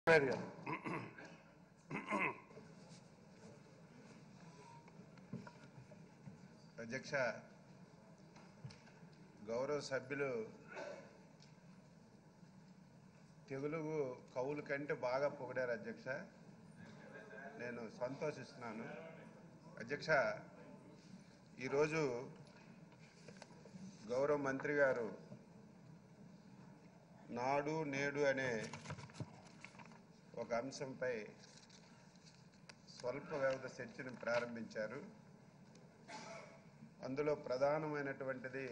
నాయుడు గారు అధ్యక్ష గౌరవ సభ్యులు తెలుగు కవుల కంటే బాగా పొగిడారు అధ్యక్ష నేను సంతోషిస్తున్నాను అధ్యక్ష ఈరోజు గౌరవ మంత్రి గారు నాడు నేడు అనే ఒక అంశంపై స్వల్ప వ్యవధి చర్చను ప్రారంభించారు అందులో ప్రధానమైనటువంటిది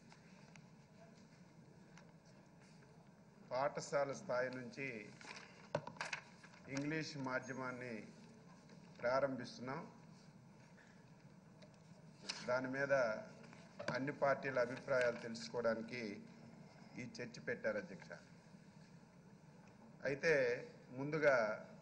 పాఠశాల స్థాయి నుంచి ఇంగ్లీష్ మాధ్యమాన్ని ప్రారంభిస్తున్నాం దాని మీద అన్ని పార్టీల అభిప్రాయాలు తెలుసుకోవడానికి ఈ చర్చ పెట్టారు అధ్యక్ష అయితే ముందుగా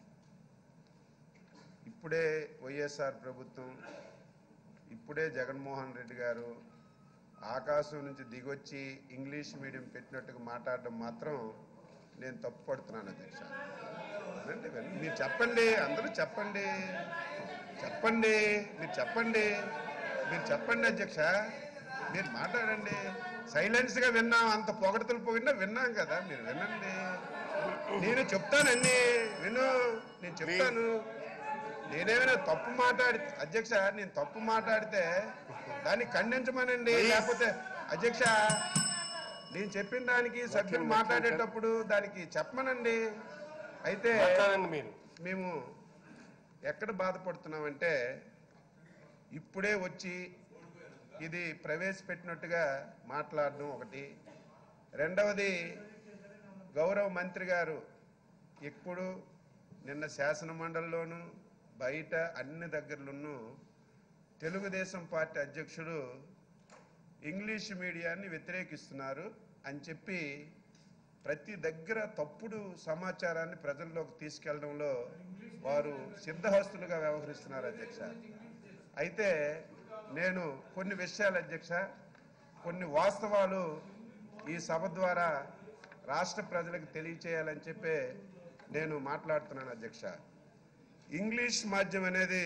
ఇప్పుడే వైఎస్ఆర్ ప్రభుత్వం ఇప్పుడే జగన్మోహన్ రెడ్డి గారు ఆకాశం నుంచి దిగొచ్చి ఇంగ్లీష్ మీడియం పెట్టినట్టుగా మాట్లాడడం మాత్రం నేను తప్పు పడుతున్నాను అధ్యక్ష వినండి, వినండి. మీరు చెప్పండి అందరూ చెప్పండి చెప్పండి మీరు చెప్పండి మీరు చెప్పండి అధ్యక్ష మీరు మాట్లాడండి సైలెన్స్గా విన్నాం అంత పొగడతలు పోయినా విన్నాం కదా మీరు వినండి నేను చెప్తానండి విను నేను చెప్తాను నేనేమైనా తప్పు మాట్లాడి అధ్యక్ష నేను తప్పు మాట్లాడితే దాన్ని ఖండించమనండి లేకపోతే అధ్యక్ష నేను చెప్పిన దానికి సభ్యులు మాట్లాడేటప్పుడు దానికి చెప్పమనండి అయితే మాట్లాడండి మీరు మేము ఎక్కడ బాధపడుతున్నామంటే ఇప్పుడే వచ్చి ఇది ప్రవేశపెట్టినట్టుగా మాట్లాడడం ఒకటి రెండవది గౌరవ మంత్రి గారు ఎప్పుడు నిన్న శాసన మండలిలోనూ బయట అన్ని దగ్గరలోనూ తెలుగుదేశం పార్టీ అధ్యక్షుడు ఇంగ్లీష్ మీడియాన్ని వ్యతిరేకిస్తున్నారు అని చెప్పి ప్రతి దగ్గర తప్పుడు సమాచారాన్ని ప్రజల్లోకి తీసుకెళ్లడంలో వారు సిద్ధహస్తులుగా వ్యవహరిస్తున్నారు అధ్యక్ష అయితే నేను కొన్ని విషయాలు అధ్యక్ష కొన్ని వాస్తవాలు ఈ సభ ద్వారా రాష్ట్ర ప్రజలకు తెలియచేయాలని చెప్పి నేను మాట్లాడుతున్నాను అధ్యక్ష ఇంగ్లీష్ మాధ్యమం అనేది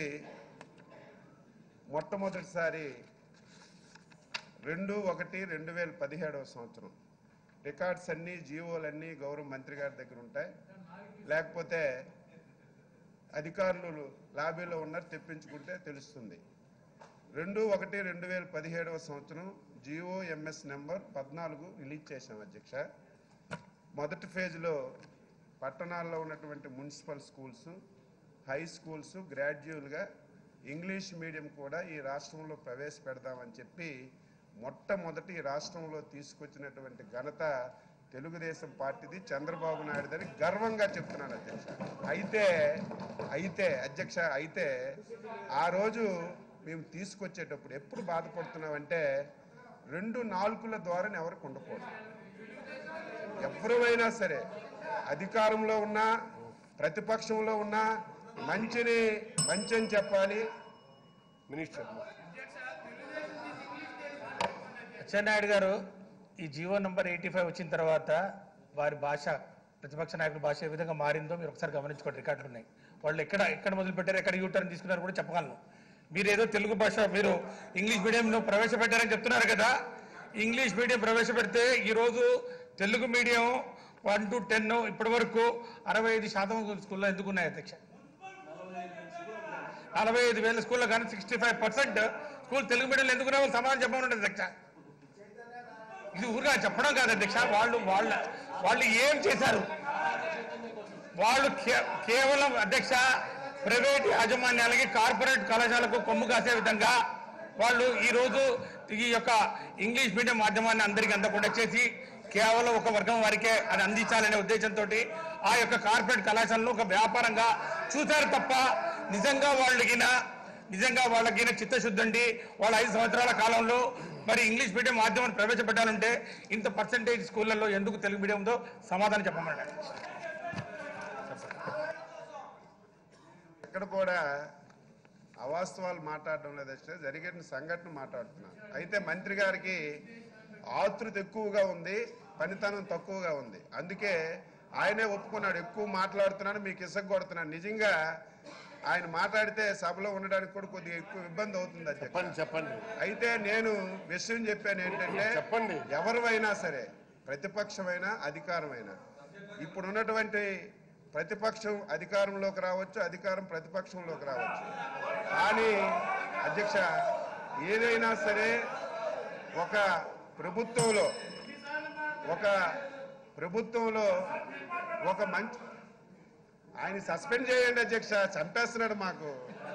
మొట్టమొదటిసారి రెండు ఒకటి రెండు వేల పదిహేడవ సంవత్సరం రికార్డ్స్ అన్నీ జీవోలన్నీ గౌరవ మంత్రి గారి దగ్గర ఉంటాయి లేకపోతే అధికారులు లాబీలో ఉన్నారు తెప్పించుకుంటే తెలుస్తుంది రెండు ఒకటి రెండు వేల పదిహేడవ సంవత్సరం జియో ఎంఎస్ నెంబర్ పద్నాలుగు రిలీజ్ చేశాం అధ్యక్ష మొదటి ఫేజ్లో పట్టణాల్లో ఉన్నటువంటి మున్సిపల్ స్కూల్స్ హై స్కూల్స్ గ్రాడ్యువల్గా ఇంగ్లీష్ మీడియం కూడా ఈ రాష్ట్రంలో ప్రవేశపెడదామని చెప్పి మొట్టమొదటి ఈ రాష్ట్రంలో తీసుకొచ్చినటువంటి ఘనత తెలుగుదేశం పార్టీది చంద్రబాబు నాయుడు అని గర్వంగా చెప్తున్నాను అధ్యక్ష అయితే అయితే అధ్యక్ష అయితే ఆ రోజు మేము తీసుకొచ్చేటప్పుడు ఎప్పుడు బాధపడుతున్నామంటే రెండు నాలుగుల ద్వారా ఎవరికి ఉండకూడదు ఎవరైనా సరే అధికారంలో ఉన్నా ప్రతిపక్షంలో ఉన్నా మంచిని మంచి అని చెప్పాలి మినిస్టర్ అచ్చెన్నాయుడు గారు ఈ జీవో నంబర్ ఎయిటీ ఫైవ్ వచ్చిన తర్వాత వారి భాష ప్రతిపక్ష నాయకుల భాష ఏ విధంగా మారిందో మీరు ఒకసారి గమనించుకోండి రికార్డులు ఉన్నాయి వాళ్ళు ఎక్కడ ఎక్కడ మొదలు పెట్టారు ఎక్కడ యూటర్న్ తీసుకున్నారు కూడా చెప్పగలను మీరు ఏదో తెలుగు భాష మీరు ఇంగ్లీష్ మీడియంలో ప్రవేశపెట్టారని చెప్తున్నారు కదా ఇంగ్లీష్ మీడియం ప్రవేశపెడితే ఈరోజు Telugu medium one to ten ఇప్పటి వరకు అరవై ఐదు శాతం స్కూల్లో ఎందుకు ఉన్నాయి అధ్యక్ష నలభై ఐదు వేల స్కూల్లో కానీ sixty five percent school Telugu మీడియంలో ఎందుకు ఉన్నాయో సమాధానం చెప్పమని అధ్యక్ష ఇది ఊరుగా చెప్పడం కాదు అధ్యక్ష వాళ్ళు వాళ్ళ వాళ్ళు ఏం చేశారు వాళ్ళు కే- కేవలం అధ్యక్ష ప్రైవేట్ యాజమాన్యాలకి కార్పొరేట్ కళాశాలకు కొమ్ము కాసే విధంగా వాళ్ళు ఈ రోజు ఈ యొక్క ఇంగ్లీష్ మీడియం మాధ్యమాన్ని అందరికీ అందకుండా చేసి కేవలం ఒక వర్గం వారికే అది అందించాలనే ఉద్దేశంతో ఆ యొక్క కార్పొరేట్ కళాశాలను ఒక వ్యాపారంగా చూశారు తప్ప నిజంగా వాళ్ళకిన నిజంగా వాళ్ళకి చిత్తశుద్ధి ఉండి వాళ్ళ ఐదు సంవత్సరాల కాలంలో మరి ఇంగ్లీష్ మీడియం మాధ్యమాన్ని ప్రవేశపెట్టాలంటే ఇంత పర్సంటేజ్ స్కూళ్ళల్లో ఎందుకు తెలుగు మీడియం ఉందో సమాధానం చెప్పమన్నాడు ఎక్కడ కూడా అవాస్తవాలు మాట్లాడడం లేదు అధ్యక్ష జరిగిన సంఘటన మాట్లాడుతున్నాను అయితే మంత్రి గారికి ఆతృత ఎక్కువగా ఉంది పనితనం తక్కువగా ఉంది అందుకే ఆయనే ఒప్పుకున్నాడు ఎక్కువ మాట్లాడుతున్నాను మీకు ఇసగొడుతున్నాను నిజంగా ఆయన మాట్లాడితే సభలో ఉండడానికి కూడా కొద్దిగా ఎక్కువ ఇబ్బంది అవుతుంది అధ్యక్ష చెప్పండి చెప్పండి అయితే నేను విషయం చెప్పాను ఏంటంటే చెప్పండి. ఎవరివైనా సరే ప్రతిపక్షమైనా అధికారమైనా ఇప్పుడు ఉన్నటువంటి ప్రతిపక్షం అధికారంలోకి రావచ్చు అధికారం ప్రతిపక్షంలోకి రావచ్చు కానీ అధ్యక్ష ఏదైనా సరే ఒక ప్రభుత్వంలో ఒక ప్రభుత్వంలో ఒక మంచి ఆయన సస్పెండ్ చేయండి అధ్యక్ష చంపేస్తున్నాడు మాకు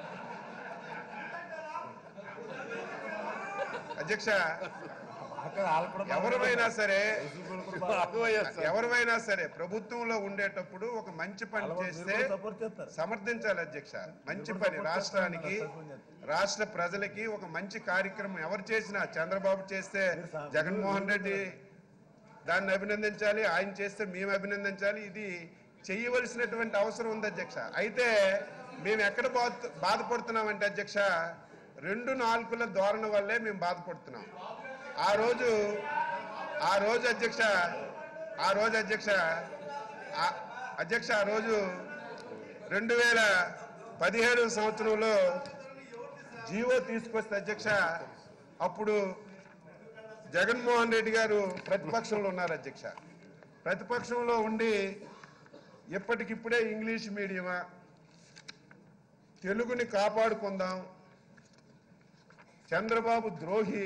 అధ్యక్ష ఎవరివైనా సరే రాఘవయ్య సార్. ఎవరివైనా సరే ప్రభుత్వంలో ఉండేటప్పుడు ఒక మంచి పని చేస్తే సమర్థించాలి అధ్యక్ష మంచి పని రాష్ట్రానికి రాష్ట్ర ప్రజలకి ఒక మంచి కార్యక్రమం ఎవరు చేసినా చంద్రబాబు చేస్తే జగన్మోహన్ రెడ్డి దాన్ని అభినందించాలి ఆయన చేస్తే మేము అభినందించాలి ఇది చేయవలసినటువంటి అవసరం ఉంది అధ్యక్ష అయితే మేము ఎక్కడ బాధ బాధపడుతున్నామంటే అధ్యక్ష రెండు నాలుగుల ధోరణి వల్లే మేము బాధపడుతున్నాం ఆ రోజు ఆ రోజు అధ్యక్ష ఆ రోజు అధ్యక్ష ఆ- అధ్యక్ష ఆ రోజు రెండు వేల పదిహేడు సంవత్సరంలో జీవో తీసుకొస్తే అధ్యక్ష అప్పుడు జగన్మోహన్ రెడ్డి గారు ప్రతిపక్షంలో ఉన్నారు అధ్యక్ష ప్రతిపక్షంలో ఉండి ఇప్పటికిప్పుడే ఇంగ్లీష్ మీడియమా తెలుగుని కాపాడుకుందాం చంద్రబాబు ద్రోహి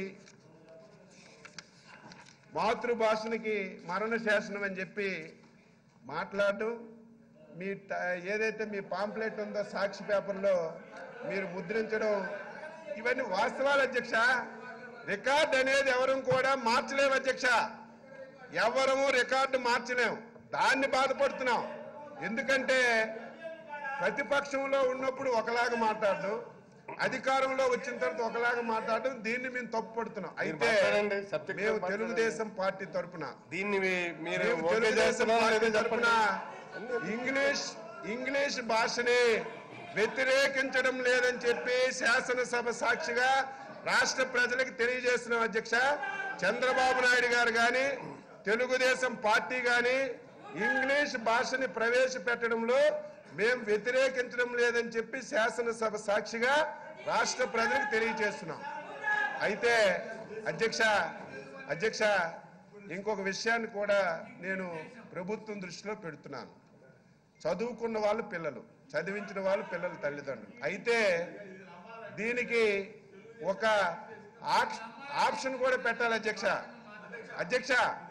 మాతృభాషనికి మరణ శాసనం అని చెప్పి మాట్లాడటం మీ ట- ఏదైతే మీ పాంప్లెట్ ఉందో సాక్షి పేపర్లో మీరు ముద్రించడం ఇవన్నీ వాస్తవాలు అధ్యక్ష రికార్డ్ అనేది ఎవరు కూడా మార్చలేము అధ్యక్ష ఎవరము రికార్డు మార్చలేము దాన్ని బాధపడుతున్నాం ఎందుకంటే ప్రతిపక్షంలో ఉన్నప్పుడు ఒకలాగా మాట్లాడడం అధికారంలో వచ్చిన తర్వాత ఒకలాగా మాట్లాడడం దీన్ని మేము తప్పుపడుతున్నాం అయితే మాట్లాడండి, subject మేము మాట్లాడండి. తెలుగుదేశం పార్టీ తరపున దీన్ని మీ- మీరు మేము ఓకే తెలుగుదేశం చేస్తున్నారా పార్టీ లేదో తరపున చెప్పండి ఇంగ్లీష్ ఇంగ్లీష్ భాషని వ్యతిరేకించడం లేదని చెప్పి శాసనసభ సాక్షిగా రాష్ట్ర ప్రజలకు తెలియజేస్తున్నాం అధ్యక్ష చంద్రబాబు నాయుడు గారు కానీ తెలుగుదేశం పార్టీ కానీ ఇంగ్లీష్ భాషని ప్రవేశపెట్టడంలో మేము వ్యతిరేకించడం లేదని చెప్పి శాసనసభ సాక్షిగా రాష్ట్ర ప్రజలకు తెలియజేస్తున్నాం అయితే అధ్యక్ష అధ్యక్ష ఇంకొక విషయాన్ని కూడా నేను ప్రభుత్వం దృష్టిలో పెడుతున్నాను చదువుకున్న వాళ్ళు పిల్లలు చదివించిన వాళ్ళు పిల్లల తల్లిదండ్రులు అయితే దీనికి ఒక ఆప్- ఆప్షన్ కూడా పెట్టాలి అధ్యక్ష అధ్యక్ష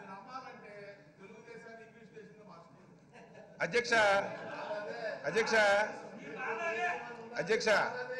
అధ్యక్ష అధ్యక్ష అధ్యక్ష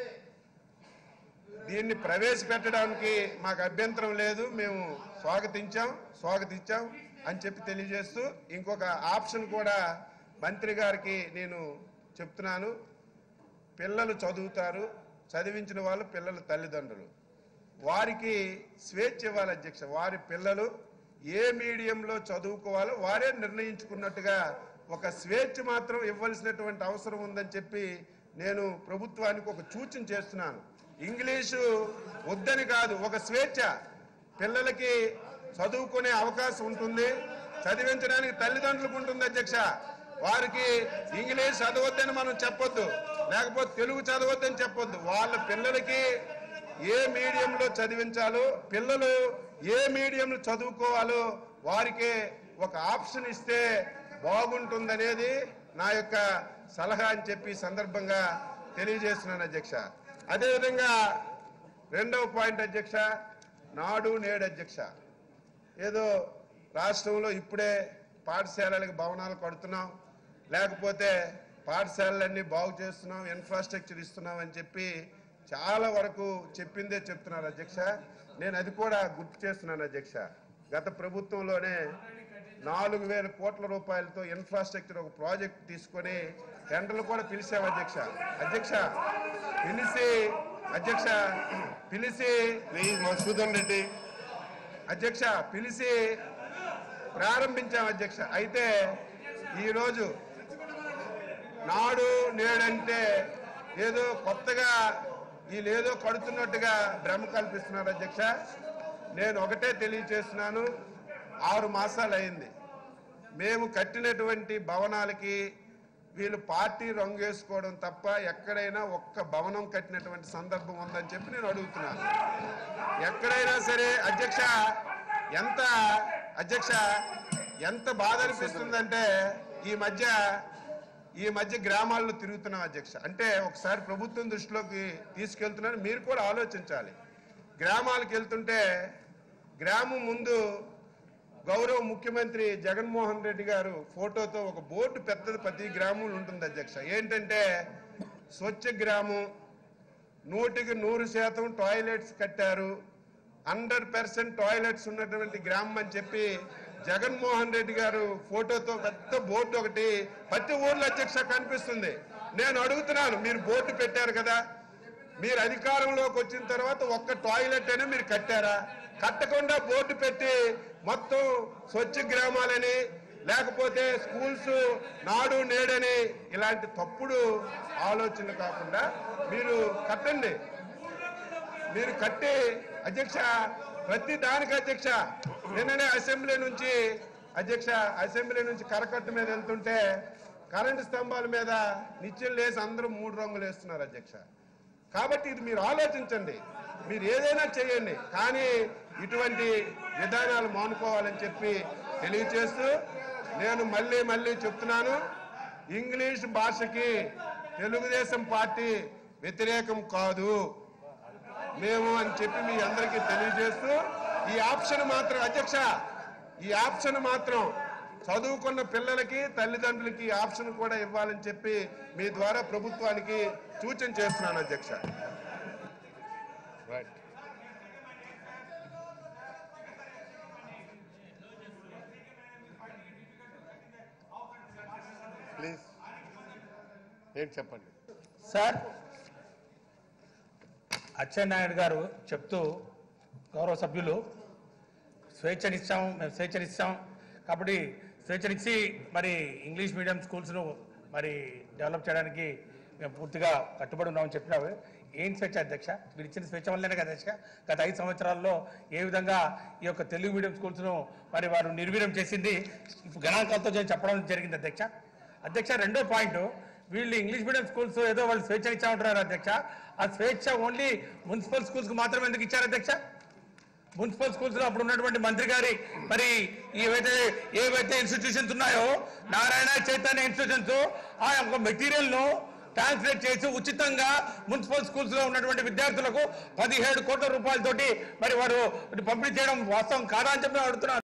దీన్ని ప్రవేశపెట్టడానికి మాకు అభ్యంతరం లేదు మేము స్వాగతించాం స్వాగతించాం అని చెప్పి తెలియజేస్తూ ఇంకొక ఆప్షన్ కూడా మంత్రి గారికి నేను చెప్తున్నాను పిల్లలు చదువుతారు చదివించిన వాళ్ళు పిల్లల తల్లిదండ్రులు వారికి స్వేచ్ఛ ఇవ్వాలి అధ్యక్ష వారి పిల్లలు ఏ మీడియంలో చదువుకోవాలో వారే నిర్ణయించుకున్నట్టుగా ఒక స్వేచ్ఛ మాత్రం ఇవ్వాల్సినటువంటి అవసరం ఉందని చెప్పి నేను ప్రభుత్వానికి ఒక సూచన చేస్తున్నాను ఇంగ్లీషు వద్దని కాదు ఒక స్వేచ్ఛ పిల్లలకి చదువుకునే అవకాశం ఉంటుంది చదివించడానికి తల్లిదండ్రులకు ఉంటుంది అధ్యక్ష వారికి ఇంగ్లీష్ చదవద్దని మనం చెప్పొద్దు లేకపోతే తెలుగు చదవద్దని చెప్పొద్దు వాళ్ళ పిల్లలకి ఏ మీడియంలో చదివించాలో పిల్లలు ఏ మీడియంలో చదువుకోవాలో వారికి ఒక ఆప్షన్ ఇస్తే బాగుంటుందనేది నా యొక్క సలహా అని చెప్పి ఈ సందర్భంగా తెలియజేస్తున్నాను అధ్యక్ష అదేవిధంగా రెండవ పాయింట్ అధ్యక్ష నాడు నేడు అధ్యక్ష ఏదో రాష్ట్రంలో ఇప్పుడే పాఠశాలలకు భవనాలు కడుతున్నాం లేకపోతే పాఠశాలలన్నీ బాగు చేస్తున్నాం ఇన్ఫ్రాస్ట్రక్చర్ ఇస్తున్నాం అని చెప్పి చాలా వరకు చెప్పిందే చెప్తున్నారు అధ్యక్ష నేను అది కూడా గుర్తు చేస్తున్నాను అధ్యక్ష గత ప్రభుత్వంలోనే నాలుగు వేల కోట్ల రూపాయలతో ఇన్ఫ్రాస్ట్రక్చర్ ఒక ప్రాజెక్ట్ తీసుకొని టెండర్లు కూడా పిలిచాం అధ్యక్ష అధ్యక్ష పిలిచి అధ్యక్ష పిలిచి ప్లీజ్ మధుసూదన్ రెడ్డి అధ్యక్ష పిలిచి ప్రారంభించాం అధ్యక్ష అయితే ఈరోజు నాడు నేడంటే ఏదో కొత్తగా వీళ్ళేదో కడుతున్నట్టుగా భ్రమ కల్పిస్తున్నారు అధ్యక్ష నేను ఒకటే తెలియచేస్తున్నాను ఆరు మాసాలు అయింది మేము కట్టినటువంటి భవనాలకి వీళ్ళు పార్టీ రంగు వేసుకోవడం తప్ప ఎక్కడైనా ఒక్క భవనం కట్టినటువంటి సందర్భం ఉందని చెప్పి నేను అడుగుతున్నాను ఎక్కడైనా సరే అధ్యక్ష ఎంత అధ్యక్ష ఎంత బాధ అనిపిస్తుందంటే ఈ మధ్య ఈ మధ్య గ్రామాల్లో తిరుగుతున్నాం అధ్యక్ష అంటే ఒకసారి ప్రభుత్వం దృష్టిలోకి తీసుకెళ్తున్నాను మీరు కూడా ఆలోచించాలి గ్రామాలకు వెళ్తుంటే గ్రామం ముందు గౌరవ ముఖ్యమంత్రి జగన్మోహన్ రెడ్డి గారు ఫోటోతో ఒక బోర్డు పెద్దది ప్రతి గ్రామంలో ఉంటుంది అధ్యక్ష ఏంటంటే స్వచ్ఛ గ్రామం నూటికి నూరు శాతం టాయిలెట్స్ కట్టారు హండ్రెడ్ పర్సెంట్ టాయిలెట్స్ ఉన్నటువంటి గ్రామం అని చెప్పి జగన్మోహన్ రెడ్డి గారు ఫోటోతో పెద్ద బోర్డు ఒకటి ప్రతి ఊర్లో అధ్యక్ష కనిపిస్తుంది నేను అడుగుతున్నాను మీరు బోర్డు పెట్టారు కదా మీరు అధికారంలోకి వచ్చిన తర్వాత ఒక్క టాయిలెట్ అయినా మీరు కట్టారా కట్టకుండా బోర్డు పెట్టి మొత్తం స్వచ్ఛ గ్రామాలని లేకపోతే స్కూల్స్ నాడు నేడని ఇలాంటి తప్పుడు ఆలోచనలు కాకుండా మీరు కట్టండి మీరు కట్టి అధ్యక్ష ప్రతి దానికి అధ్యక్ష నిన్ననే అసెంబ్లీ నుంచి అధ్యక్ష అసెంబ్లీ నుంచి కరకట్టు మీద వెళ్తుంటే కరెంటు స్తంభాల మీద నిత్యం లేసి అందరూ మూడు రంగులు వేస్తున్నారు అధ్యక్ష కాబట్టి ఇది మీరు ఆలోచించండి మీరు ఏదైనా చేయండి కానీ ఇటువంటి విధానాలు మానుకోవాలని చెప్పి తెలియచేస్తూ నేను మళ్ళీ మళ్ళీ చెప్తున్నాను ఇంగ్లీష్ భాషకి తెలుగుదేశం పార్టీ వ్యతిరేకం కాదు మేము అని చెప్పి మీ అందరికీ తెలియజేస్తూ ఈ ఆప్షన్ మాత్రం అధ్యక్ష ఈ ఆప్షన్ మాత్రం చదువుకున్న పిల్లలకి తల్లిదండ్రులకి ఈ ఆప్షన్ కూడా ఇవ్వాలని చెప్పి మీ ద్వారా ప్రభుత్వానికి సూచన చేస్తున్నాను అధ్యక్ష రైట్ ప్లీజ్ ఏంటి చెప్పండి సార్ అచ్చెన్నాయుడు గారు చెప్తూ గౌరవ సభ్యులు స్వేచ్ఛనిచ్చాం మేము స్వేచ్ఛనిచ్చాం కాబట్టి స్వేచ్ఛనిచ్చి మరి ఇంగ్లీష్ మీడియం స్కూల్స్ను మరి డెవలప్ చేయడానికి మేము పూర్తిగా కట్టుబడి ఉన్నామని చెప్పినావు ఏం స్వేచ్ఛ అధ్యక్ష మీరు ఇచ్చిన స్వేచ్ఛ వల్లనే కదా అధ్యక్ష గత ఐదు సంవత్సరాల్లో ఏ విధంగా ఈ యొక్క తెలుగు మీడియం స్కూల్స్ను మరి వారు నిర్వీర్యం చేసింది గణాంకాలతో నేను చెప్పడం జరిగింది అధ్యక్ష అధ్యక్ష రెండో పాయింట్ వీళ్ళు ఇంగ్లీష్ మీడియం స్కూల్స్ ఏదో వాళ్ళు స్వేచ్ఛ ఇచ్చామంటున్నారు అధ్యక్ష ఆ స్వేచ్ఛ ఓన్లీ మున్సిపల్ స్కూల్స్ కు మాత్రమే ఎందుకు ఇచ్చారు అధ్యక్ష మున్సిపల్ స్కూల్స్ లో అప్పుడు ఉన్నటువంటి మంత్రి గారి మరి ఏవైతే ఏవైతే ఇన్స్టిట్యూషన్స్ ఉన్నాయో నారాయణ చైతన్య ఇన్స్టిట్యూషన్స్ ఆ యొక్క మెటీరియల్ ను ట్రాన్స్లేట్ చేసి ఉచితంగా మున్సిపల్ స్కూల్స్ లో ఉన్నటువంటి విద్యార్థులకు పదిహేడు కోట్ల రూపాయలతోటి మరి వారు పంపిణీ చేయడం వాస్తవం కాదా అని చెప్పి అడుగుతున్నారు